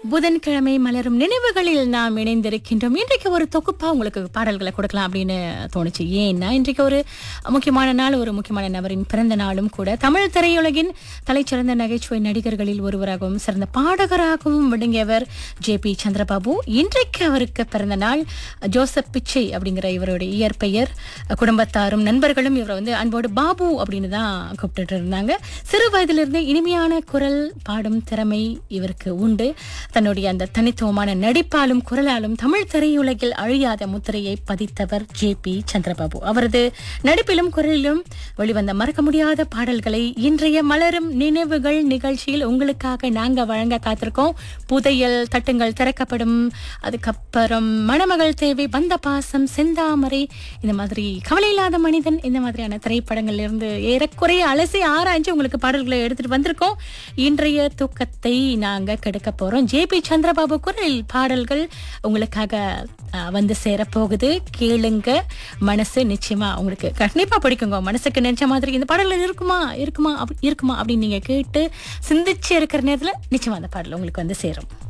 புதன்கிழமை மலரும் நினைவுகளில் நாம் இணைந்திருக்கின்றோம் இன்றைக்கு ஒரு தொகுப்பா உங்களுக்கு பாடல்களை கொடுக்கலாம் அப்படின்னு தோணுச்சு ஏன்னா இன்றைக்கு ஒரு முக்கியமான நாள் ஒரு முக்கியமான நபரின் பிறந்த நாளும் கூட தமிழ் திரையுலகின் தலைச்சிறந்த நகைச்சுவை நடிகர்களில் ஒருவராகவும் சிறந்த பாடகராகவும் விளங்கியவர் ஜே பி சந்திரபாபு இன்றைக்கு அவருக்கு பிறந்த நாள் ஜோசப் பிச்சை அப்படிங்கிற இவருடைய இயற்பெயர் குடும்பத்தாரும் நண்பர்களும் இவரை வந்து அன்போடு பாபு அப்படின்னு தான் கூப்பிட்டுட்டு இருந்தாங்க சிறு வயதிலிருந்தே இனிமையான குரல் பாடும் திறமை இவருக்கு உண்டு தன்னுடைய அந்த தனித்துவமான நடிப்பாலும் குரலாலும் தமிழ் திரையுலகில் அழியாத முத்திரையை பதித்தவர் ஜே பி சந்திரபாபு அவரது நடிப்பிலும் குரலிலும் வெளிவந்த மறக்க முடியாத பாடல்களை இன்றைய மலரும் நினைவுகள் நிகழ்ச்சியில் உங்களுக்காக நாங்க வழங்க காத்திருக்கோம் புதையல் தட்டுங்கள் திறக்கப்படும் அதுக்கப்புறம் மணமகள் தேவை பந்த பாசம் செந்தாமரை இந்த மாதிரி கவலை இல்லாத மனிதன் இந்த மாதிரியான திரைப்படங்கள்ல இருந்து ஏறக்குறைய அலசி ஆராய்ஞ்சு உங்களுக்கு பாடல்களை எடுத்துட்டு வந்திருக்கோம் இன்றைய தூக்கத்தை நாங்க கெடுக்க போறோம் ஜே பி சந்திரபாபு குரலில் பாடல்கள் உங்களுக்காக அஹ், வந்து சேரப்போகுது கேளுங்க மனசு நிச்சயமா உங்களுக்கு கண்டிப்பா பிடிக்குங்க மனசுக்கு நினைச்ச மாதிரி இந்த பாடல்கள் இருக்குமா இருக்குமா அப்படி இருக்குமா அப்படின்னு நீங்க கேட்டு சிந்திச்சு இருக்கிற நேரத்துல நிச்சயமா அந்த பாடல் உங்களுக்கு வந்து சேரும்